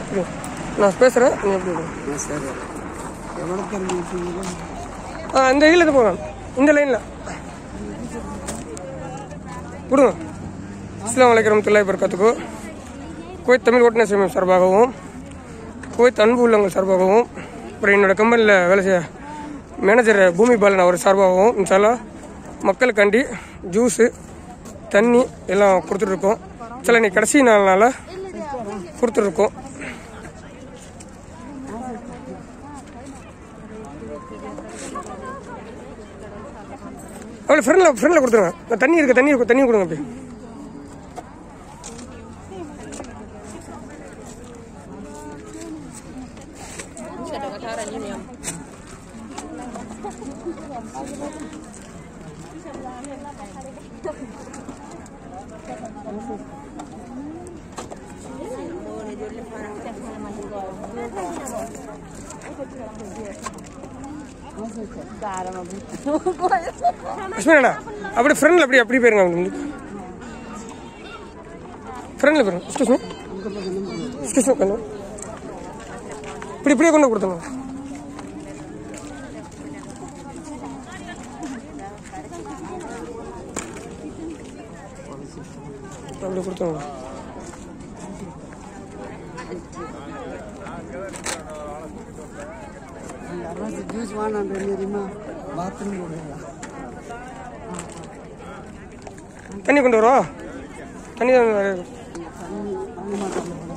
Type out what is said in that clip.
இரு. நான் பேசுகிறேன் நீ எப்படி இரு. சரி எவ்வளோ தெரிஞ்சு ஆ இந்த இதில் போங்க இந்த லைனில் கொடுங்க அஸ்லாம் வலைக்கம் ரமத்துல்லாய் பரக்காத்துக்கு குவைத் தமிழ் ஓட்டுநர் சேமம் சார்பாகவும் குவைத் அன்பு உள்ளவங்கள் சார்பாகவும் அப்புறம் என்னோட கம்பெனியில் வேலை செய்ய மேனேஜர் பூமி பாலன் அவர் சார்பாகவும் இன்ஷால்லா மக்களுக்காண்டி ஜூஸு தண்ணி எல்லாம் கொடுத்துட்ருக்கோம் சில இன்னைக்கு கடைசி நாள்னால கொடுத்துட்ருக்கோம் அவ்வளோ ஃப்ரெண்டில் ஃப்ரெண்டில் கொடுத்துருங்க இந்த தண்ணி இருக்கு தண்ணி இருக்கு தண்ணி கொடுங்க அப்படி அஸ்மினா அப்படி ஃப்ரெண்டில் அப்படி அப்படி போயிருங்க அப்படி ஃப்ரெண்டில் போயிருங்க எக்ஸ்கூஸ் மீ எக்ஸ்கூஸ் மீ கொஞ்சம் இப்படி இப்படியே கொண்டு கொடுத்துங்க அப்படி கொடுத்துங்க யாராவது ஜூஸ் வாங்கிட்டு தெரியுமா பாத்ரூம் போடுறா தண்ணி கொண்டு வரவா தண்ணி தான் தண்ணி வாங்க மாட்டேன்